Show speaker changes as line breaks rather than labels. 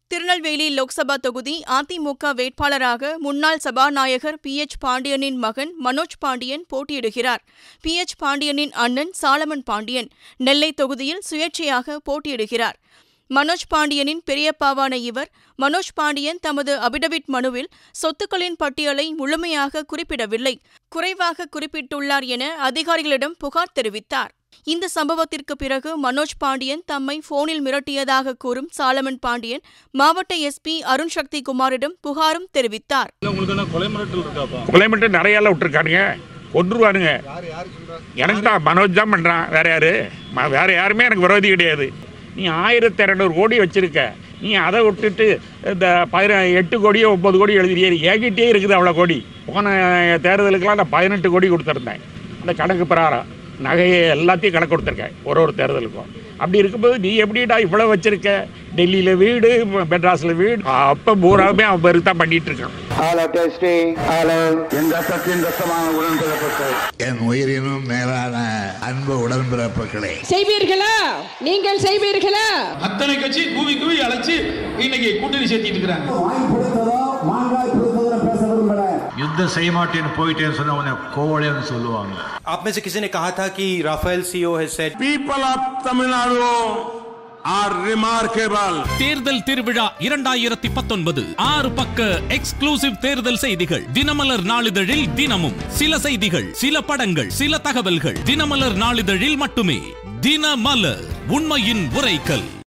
திருநெல்வேலி லோக்சபா தொகுதி அதிமுக வேட்பாளராக முன்னாள் சபாநாயகர் பி எச் பாண்டியனின் மகன் மனோஜ் பாண்டியன் போட்டியிடுகிறார் பி எச் பாண்டியனின் அண்ணன் சாலமன் பாண்டியன் நெல்லை தொகுதியில் சுயேட்சையாக போட்டியிடுகிறார் மனோஜ் பாண்டியனின் பெரியப்பாவான இவர் மனோஜ் பாண்டியன் தமது அபிடவிட் மனுவில் சொத்துக்களின் பட்டியலை முழுமையாக குறிப்பிடவில்லை குறைவாக குறிப்பிட்டுள்ளார் என அதிகாரிகளிடம் புகார் தெரிவித்தார் இந்த சம்பவத்திற்கு பிறகு மனோஜ் பாண்டியன் தம்மை போனில் மிரட்டியதாக கூறும் சாலமன் பாண்டியன் மாவட்ட எஸ்பி அருண் சக்தி குமாரிடம் புகாரும் தெரிவித்தார்
இல்ல, உங்களுக்கு என்ன கொலை மிரட்டல் இருக்காப்பா
கொலை மட்டும் நிறைய எல்லாம் விட்டுருக்கானுங்க கொண்டுருவானுங்க எனக்கு தான் மனோஜ் தான் பண்ணுறான் வேற யாரு ம- வேற யாருமே எனக்கு விரோதி கிடையாது நீ ஆயிரத்தி இரநூறு கோடி வச்சிருக்க நீ அதை விட்டுட்டு இந்த பதின எட்டு கோடியோ ஒம்பது கோடி எழுதிறியே ஏகிட்டே இருக்குது அவ்வளோ கோடி போன தேர்தலுக்கெல்லாம் நான் பதினெட்டு கோடி கொடுத்துருந்தேன் அந்த கணக்கு பிரகாரம் நகையை எல்லாத்தையும் கணக்கு கொடுத்துருக்கேன் ஒரு ஒரு தேர்தலுக்கும் அப்படி இருக்கும்போது நீ எப்படிடா இவ்வளோ வச்சிருக்க டெல்லியில் வீடு மெட்ராஸில் வீடு அப்போ பூராவுமே அவன் பேருக்கு தான் பண்ணிட்டு இருக்கான்
Hello, testing. Hello.
என் ரத்தத்தின் ரத்தமான உடன்பிறப்புகள்
என் உயிரினும் மேலான அன்பு உடன்பிறப்புகளே
செய்வீர்களா நீங்கள் செய்வீர்களா
அத்தனை கட்சி கூவி கூவி அழைச்சு இன்னைக்கு கூட்டணி சேர்த்திட்டு இருக்கிறாங்க
வாய் பிடித்ததோ மாங்காய் பிடித்ததோ பேச விரும்புகிறேன்
யுத்தம் செய்ய மாட்டேன்னு போயிட்டேன்னு சொன்ன உடனே கோவலைன்னு சொல்லுவாங்க
आप में से किसी ने कहा था कि Rafale CEO has said
people of Tamil Nadu are remarkable
தேர்தல் திருவிழா இரண்டாயிரத்தி பத்தொன்பது ஆறு பக்க எக்ஸ்க்ளூசிவ் தேர்தல் செய்திகள் தினமலர் நாளிதழில் தினமும் சில செய்திகள் சில படங்கள் சில தகவல்கள் தினமலர் நாளிதழில் மட்டுமே தினமலர் உண்மையின் உரைக்கல்